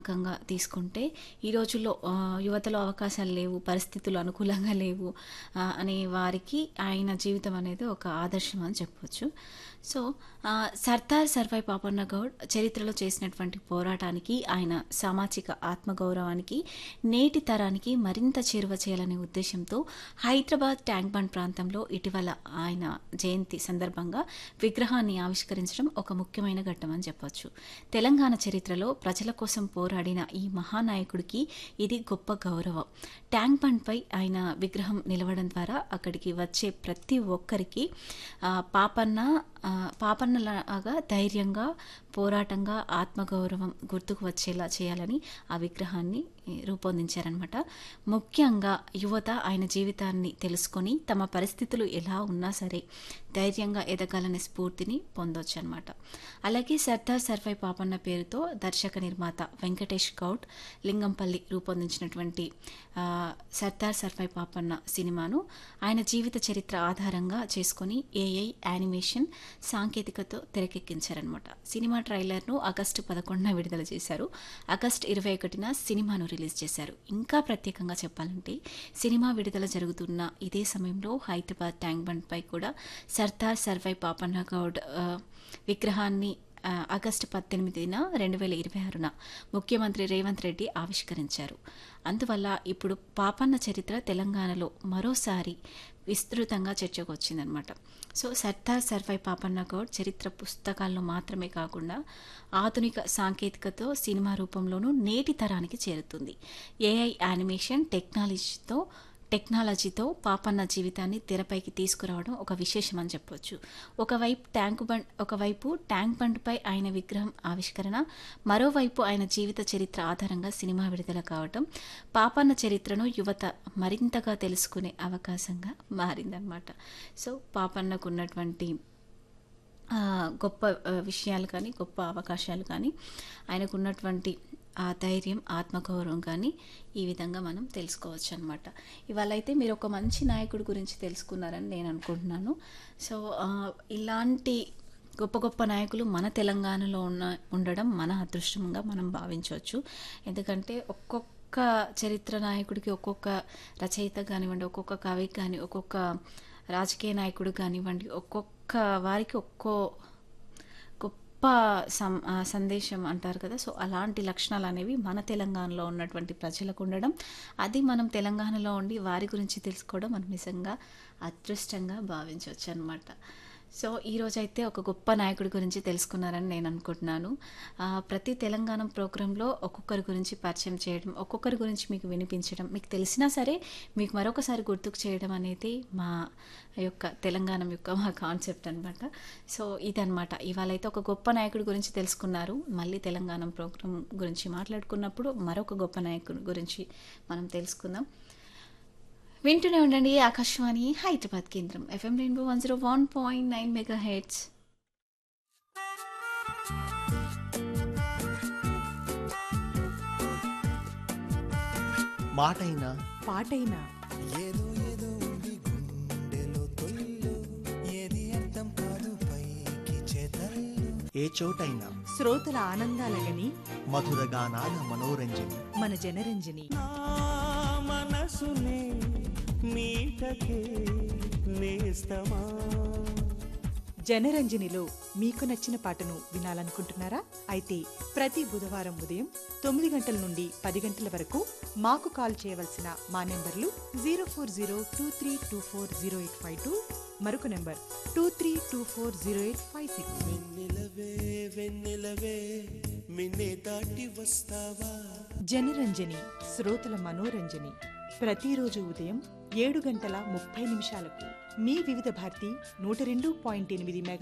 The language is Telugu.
కంగా తీసుకుంటే ఈ రోజుల్లో ఆ, యువతలో అవకాశాలు లేవు పరిస్థితులు అనుకూలంగా లేవు ఆ, అనే వారికి ఆయన జీవితం అనేది ఒక ఆదర్శం అని చెప్పవచ్చు సో ఆ, సర్దార్ సర్వై పాపన్న గౌడ్ చరిత్రలో చేసినటువంటి పోరాటానికి ఆయన సామాజిక ఆత్మగౌరవానికి నేటి తరానికి మరింత చేరువ చేయాలనే ఉద్దేశంతో హైదరాబాద్ ట్యాంక్ బండ్ ప్రాంతంలో ఇటీవల ఆయన జయంతి సందర్భంగా విగ్రహాన్ని ఆవిష్కరించడం ఒక ముఖ్యమైన ఘట్టం అని చెప్పొచ్చు తెలంగాణ చరిత్రలో ప్రజల కోసం పోరాడిన ఈ మహానాయకుడికి ఇది గొప్ప గౌరవం ట్యాంక్ బండ్పై ఆయన విగ్రహం నిలవడం ద్వారా అక్కడికి వచ్చే ప్రతి ఒక్కరికి ఆ, పాపన్న ఆ, పాపన్నలాగా ధైర్యంగా పోరాటంగా ఆత్మగౌరవం గుర్తుకు వచ్చేలా చేయాలని ఆ విగ్రహాన్ని ఏ, రూపొందించారనమాట ముఖ్యంగా యువత ఆయన జీవితాన్ని తెలుసుకొని తమ పరిస్థితులు ఎలా ఉన్నా సరే ధైర్యంగా ఎదగాలనే స్ఫూర్తిని పొందొచ్చు అనమాట అలాగే సర్దార్ సర్వై పాపన్న పేరుతో దర్శక నిర్మాత వెంకటేష్ గౌడ్ లింగంపల్లి రూపొందించినటువంటి ఆ, సర్దార్ సర్వై పాపన్న సినిమాను ఆయన జీవిత చరిత్ర ఆధారంగా చేసుకొని ఏఐ యానిమేషన్ సాంకేతికతో తెరకెక్కించారనమాట సినిమా ట్రైలర్ను ఆగస్టు పదకొండున విడుదల చేశారు ఆగస్టు ఇరవై ఒకటిన సినిమాను రిలీజ్ చేశారు ఇంకా ప్రత్యేకంగా చెప్పాలంటే సినిమా విడుదల జరుగుతున్న ఇదే సమయంలో హైదరాబాద్ ట్యాంక్ బండ్ పై కూడా సర్దార్ సర్వై పాపన్న గౌడ్ ఆ, విగ్రహాన్ని ఆ, ఆగస్టు పద్దెనిమిదిన రెండు వేల ఇరవై ఆరున ముఖ్యమంత్రి రేవంత్ రెడ్డి ఆవిష్కరించారు అందువల్ల ఇప్పుడు పాపన్న చరిత్ర తెలంగాణలో మరోసారి విస్తృతంగా చర్చకు వచ్చిందనమాట సో సర్దార్ సర్వై పాపన్న గౌడ్ చరిత్ర పుస్తకాల్లో మాత్రమే కాకుండా ఆధునిక సాంకేతికతో సినిమా రూపంలోనూ నేటి తరానికి చేరుతుంది ఏఐ యానిమేషన్ టెక్నాలజీతో టెక్నాలజీతో పాపన్న జీవితాన్ని తెరపైకి తీసుకురావడం ఒక విశేషం అని చెప్పొచ్చు ఒకవైపు ట్యాంక్ బండ్ ఒకవైపు ట్యాంక్ బండ్పై ఆయన విగ్రహం ఆవిష్కరణ మరోవైపు ఆయన జీవిత చరిత్ర ఆధారంగా సినిమా విడుదల కావడం పాపన్న చరిత్రను యువత మరింతగా తెలుసుకునే అవకాశంగా మారిందనమాట సో పాపన్నకు ఉన్నటువంటి ఆ, గొప్ప ఆ, విషయాలు కానీ గొప్ప అవకాశాలు కానీ ఆయనకు ఉన్నటువంటి ఆ ధైర్యం ఆత్మగౌరవం కానీ ఈ విధంగా మనం తెలుసుకోవచ్చు అనమాట ఇవాళ అయితే మీరు ఒక మంచి నాయకుడి గురించి తెలుసుకున్నారని నేను అనుకుంటున్నాను సో ఆ, ఇలాంటి గొప్ప గొప్ప నాయకులు మన తెలంగాణలో ఉన్న ఉండడం మన అదృష్టంగా మనం భావించవచ్చు ఎందుకంటే ఒక్కొక్క చరిత్ర నాయకుడికి ఒక్కొక్క రచయిత కానివ్వండి ఒక్కొక్క కవి కానీ ఒక్కొక్క రాజకీయ నాయకుడు కానివ్వండి ఒక్కొక్క వారికి ఒక్కో గొప్ప సం ఆ, సందేశం అంటారు కదా సో అలాంటి లక్షణాలు అనేవి మన తెలంగాణలో ఉన్నటువంటి ప్రజలకు ఉండడం అది మనం తెలంగాణలో ఉండి వారి గురించి తెలుసుకోవడం మనం నిజంగా అదృష్టంగా భావించవచ్చు అనమాట సో ఈరోజు అయితే ఒక గొప్ప నాయకుడి గురించి తెలుసుకున్నారని నేను అనుకుంటున్నాను ఆ, ప్రతి తెలంగాణ ప్రోగ్రాంలో ఒక్కొక్కరి గురించి పరిచయం చేయడం ఒక్కొక్కరి గురించి మీకు వినిపించడం మీకు తెలిసినా సరే మీకు మరొకసారి గుర్తుకు చేయడం అనేది మా యొక్క తెలంగాణ యొక్క మా కాన్సెప్ట్ అనమాట సో ఇదనమాట ఇవాళ అయితే ఒక గొప్ప నాయకుడి గురించి తెలుసుకున్నారు మళ్ళీ తెలంగాణ ప్రోగ్రాం గురించి మాట్లాడుకున్నప్పుడు మరొక గొప్ప నాయకుడి గురించి మనం తెలుసుకుందాం వింటూనే ఉండండి ఆకాశవాణి హైదరాబాద్ కేంద్రం FM Rainbow one zero one point nine megahertz మాటైనా పాటైనా ఏదో ఏదో ఉంది గుండెలో తొలిలో ఏది అర్థం కాదు పైకి చేతల్లో ఏ చోటైనా శ్రోతల ఆనందాలగని మధుర గానాల మనోరంజని మన జనరంజని నా మనసునే మీటకే నేస్తమా జనరంజనిలో మీకు నచ్చిన పాటను వినాలనుకుంటున్నారా అయితే ప్రతి బుధవారం ఉదయం తొమ్మిది గంటల నుండి పది గంటల వరకు మాకు కాల్ చేయవలసిన మా నెంబర్లు zero four zero two three two four zero eight five two మరొక number two three two four zero eight five six వెన్నెలవే వెన్నెలవే మిన్నే దాటి వస్తావా జనరంజని శ్రోతల మనోరంజని ప్రతిరోజు ఉదయం ఏడు గంటల ముప్పై నిమిషాలకు మీ వివిధ భారతి నూట రెండు పాయింట్ ఎనిమిది మెగా